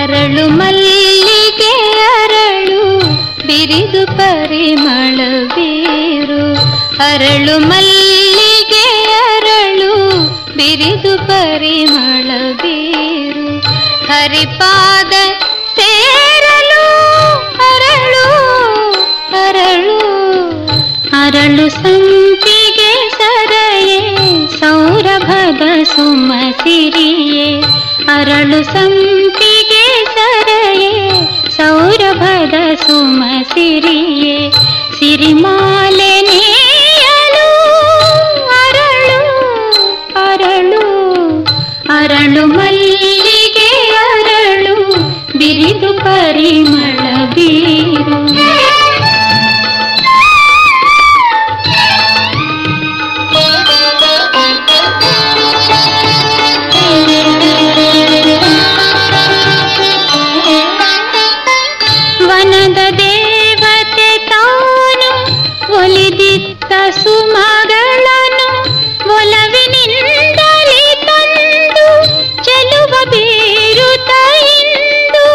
ಅರಳು ಮಲ್ಲಿಗೆ ಅರಳು ಬಿರಿದು ಪರಿಮಳ ಬೀರು ಅರಳು ಮಲ್ಲಿಗೆ ಅರಳು ಬಿರಿದು ಪರಿಮಳ ಬೀರು ಹರಿಪಾದ ಸೇರಲು ಅರಳು ಅರಳು ಅರಳು ಸಂಪಿಗೆ ಸರಯೇ ಸೌರಭದ ಸುಮಸಿರಿಯೇ ಅರಳು ಸಂಪಿಗೆ ಸರಯೇ ಸೌರಭದ ಸುಮಸಿರಿಯೇ ಸಿರಿಮಾಲೆ ನೇಯಲು ಅರಳು ಅರಳು ಅರಳು ಮಲ್ಲಿಗೆ ಅರಳು ಬಿರಿದು ಪರಿಮಳ ಬೀರು ವನದ ದೇವತೆ ತಾನು ಒಲಿದಿತ್ತ ಸುಮಗಳನ್ನು ಒಲವಿನಿಂದಲೇ ತಂದು ಚೆಲುವ ಬೀರುತ್ತ ಇಂದು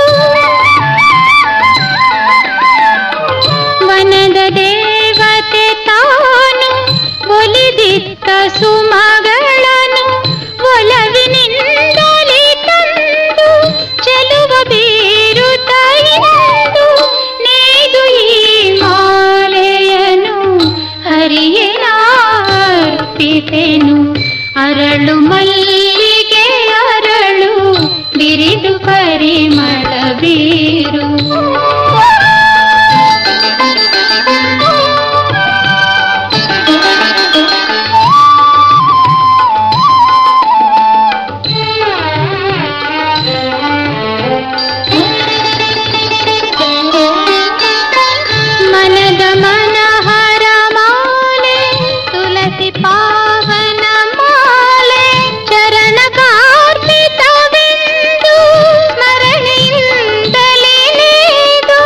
ವನದ ದೇವತೆ ತಾನು ಒಲಿದಿತ್ತ ಸುಮಗಳನ್ನು ಒಲವಿನಿಂದಲೇ ತಂದು ಚೆಲುವ ಬೀರುತ್ತ ಇಂದು ನೇದು ಈ ಮಾಲೆಯನು ಹರಿಯನಾರ್ಪಿತೆನು ಅರಳು ಮಲ್ಲಿಗೆ ಅರಳು ಬಿರಿದು ಪರಿಮಳ ಬೀರು ಮನದ ಮನಹರ ಮಾಲೆ ತುಳಸಿ ಪಾವನ ಮಾಲೆ ಚರಣ ಕಾರ್ಪಿತವೆಂದು ಸ್ಮರಣೆಯಿಂದಲೇ ನೇದು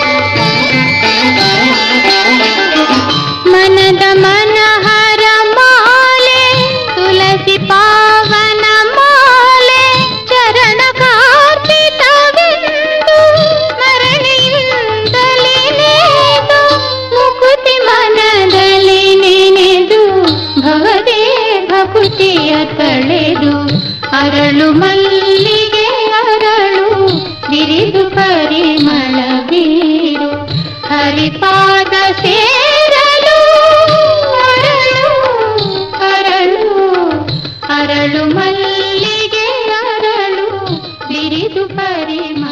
ಮನದ ಮನಹರ ಮಾಲೆ ತುಳಸಿ ಪಾವನ ಮಾಲೆ ಚರಣ ಕಾರ್ಪಿತವೆಂದು ಸ್ಮರಣೆಯಿಂದಲೇ ನೇದು ಮುಕುತಿ ಮನದಲ್ಲಿ ನೆನೆದು ಭವದೇ ಭಕುತಿಯ ತಳೆದು ಅರಳು ಮಲ್ಲಿಗೆ ಅರಳು ಬಿರಿದು ಪರಿಮಳ ಬೀರು ಹರಿಪಾದ ಸೇರಲು ಅರಳು ಅರಳು ಅರಳು ಮಲ್ಲಿಗೆ ಅರಳು ಬಿರಿದು ಪರಿಮಳ